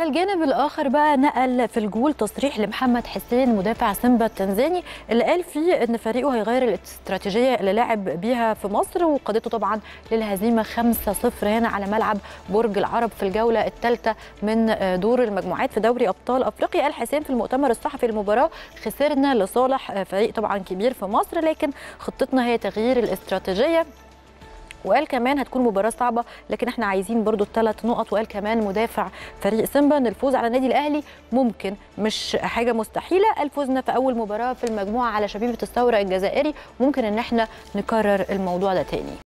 على الجانب الاخر بقى نقل في الجول تصريح لمحمد حسين مدافع سيمبا التنزاني اللي قال فيه ان فريقه هيغير الاستراتيجيه اللي لعب بيها في مصر وقادته طبعا للهزيمه 5-0 هنا على ملعب برج العرب في الجوله الثالثه من دور المجموعات في دوري ابطال افريقيا قال حسين في المؤتمر الصحفي المباراه خسرنا لصالح فريق طبعا كبير في مصر لكن خطتنا هي تغيير الاستراتيجيه وقال كمان هتكون مباراه صعبه لكن احنا عايزين برضو الثلاث نقط وقال كمان مدافع فريق سيمبا ان الفوز على النادي الاهلي ممكن مش حاجه مستحيله قال فوزنا في اول مباراه في المجموعه على شبيبه الثوره الجزائري ممكن ان احنا نكرر الموضوع ده تاني